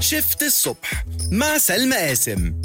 شفت الصبح مع سلمى قاسم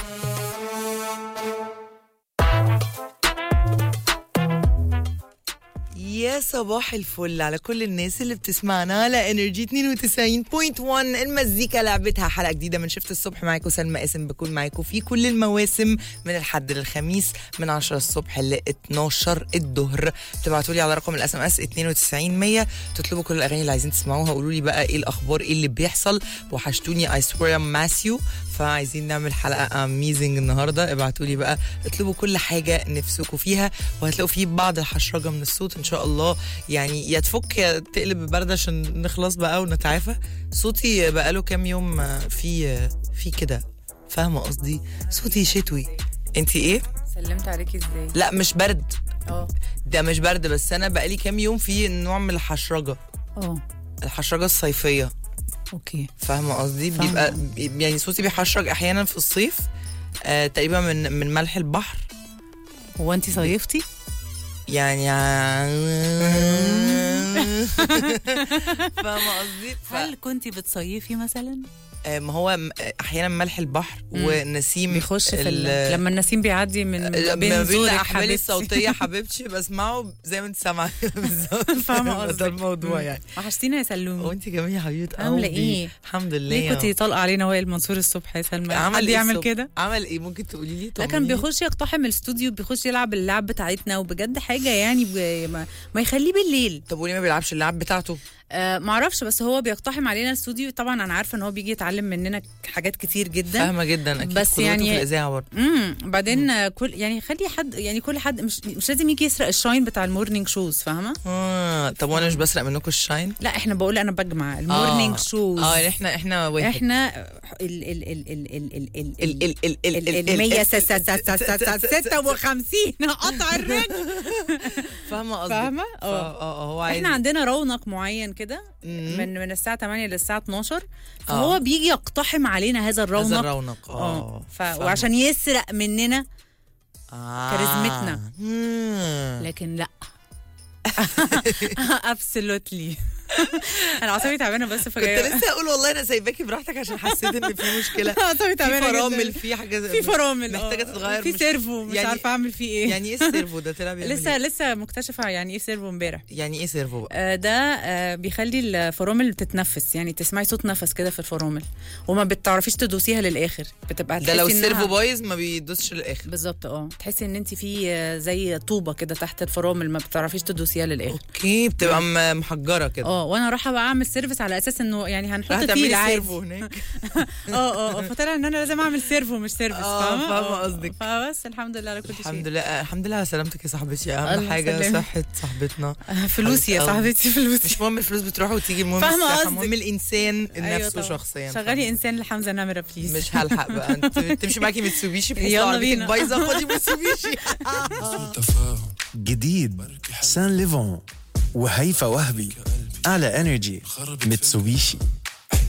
يا صباح الفل على كل الناس اللي بتسمعنا على انرجي 92.1 المزيكا لعبتها حلقه جديده من شفت الصبح معاكم سلمى قاسم بكون معاكم في كل المواسم من الحد للخميس من 10 الصبح ل 12 الظهر بتبعتوا لي على رقم الاس ام اس 92100 تطلبوا كل الاغاني اللي عايزين تسمعوها قولوا لي بقى ايه الاخبار ايه اللي بيحصل وحشتوني اي سوير ماسيو فعايزين نعمل حلقه اميزنج النهارده ابعتوا لي بقى اطلبوا كل حاجه نفسكم فيها وهتلاقوا في بعض الحشرجه من الصوت ان شاء الله يعني يا تفك يا تقلب برد عشان نخلص بقى ونتعافى صوتي بقاله كام يوم في في كده فاهمه قصدي صوتي شتوي انت ايه سلمت عليكي ازاي؟ لا مش برد اه ده مش برد بس انا بقالي كام يوم في نوع من الحشرجه اه الحشرجه الصيفيه اوكي فاهمه قصدي فاهمة. بيبقى يعني صوتي بيحشرج احيانا في الصيف آه تقريبا من من ملح البحر هو انت صيفتي؟ يعني فاهمه قصدي ف... هل كنت بتصيفي مثلا؟ آه، ما هو م- احيانا ملح البحر ونسيم بيخش في ال- ال... لما النسيم بيعدي من ما بين بين زورك الاحمال حبيبتي. الصوتيه حبيبتي بسمعه زي ما انت سامعه بالظبط فاهمة ده قصدك. الموضوع مم. يعني وحشتينا يا سلومي وانت كمان يا حبيبتي عاملة قلبي. ايه؟ الحمد لله ليه يا كنتي طالقه علينا وائل منصور الصبح يا سلمى؟ عمل حد إيه يعمل الصبح؟ كده؟ عمل ايه ممكن تقولي لي لا كان طمنيني؟ بيخش يقتحم الاستوديو بيخش يلعب اللعب بتاعتنا وبجد حاجه يعني ب... ما... ما يخليه بالليل طب وليه ما بيلعبش اللعب بتاعته آه معرفش بس هو بيقتحم علينا الاستوديو طبعا انا عارفه ان هو بيجي يتعلم مننا حاجات كتير جدا فاهمه جدا اكيد بس قدوته يعني- في الاذاعه برضه امم بعدين آه، كل يعني خلي حد يعني كل حد مش مش لازم يجي يسرق الشاين بتاع المورنينج شوز فاهمه اه طب وانا مش بسرق منكم الشاين لا احنا بقول انا بجمع المورنينج آه. شوز اه احنا احنا واحد احنا ال ال ال ال ال ال ال ال ال ال ال ال ال 156 قطع الرجل فاهمه قصدي فاهمة؟ اه اه. اه هو عايز احنا عندنا رونق معين كده مم. من من الساعه 8 للساعه 12 فهو آه. بيجي يقتحم علينا هذا هذا الرونق الرونق اه اه ف... فاهمة. وعشان يسرق مننا آه. كاريزمتنا. مم. لكن لا ابسولوتلي انا عصبي تعبانه بس كنت فجايه لسه اقول والله انا سايباكي براحتك عشان حسيت ان في مشكله عصبي في تعبانه فرامل جدا. في حاجه في فرامل محتاجه آه. تتغير في مش- سيرفو مش يعني- عارفه اعمل فيه ايه يعني ايه السيرفو ده طلع بيعمل لسه إيه؟ لسه مكتشفه يعني ايه سيرفو امبارح يعني ايه سيرفو بقى آه، ده آه، بيخلي الفرامل تتنفس يعني تسمعي صوت نفس كده في الفرامل وما بتعرفيش تدوسيها للاخر بتبقى ده لو تحسي إنها- السيرفو بايظ ما بيدوسش للاخر بالظبط اه تحسي ان انت في آه، زي طوبه كده تحت الفرامل ما بتعرفيش تدوسيها للاخر اوكي بتبقى م- محجره كده اه وانا رايحه بقى اعمل سيرفيس على اساس انه يعني هنحط راح فيه تعملي العادي سيرفو هناك اه اه اه فطلع ان انا لازم اعمل سيرفو مش سيرفيس آه، فاهمه فاهمة آه، قصدك. فبس الحمد لله على كل الحمد شيء لله الحمد لله على سلامتك يا صاحبتي اهم الله حاجه يسلمك. صحه صاحبتنا آه، فلوسي يا أو- صاحبتي فلوسي مش مهم الفلوس بتروح وتيجي المهم فاهمة الصحه قصدك. المهم الانسان أيوة نفسه طبعا. شخصيا شغلي انسان لحمزه نمره بليز مش هلحق بقى انت تمشي معاكي ميتسوبيشي بحيث لو يلا عربيتك بينا. بايظه خدي ميتسوبيشي تفاهم جديد سان ليفون وهيفا وهبي على انرجي ميتسوبيشي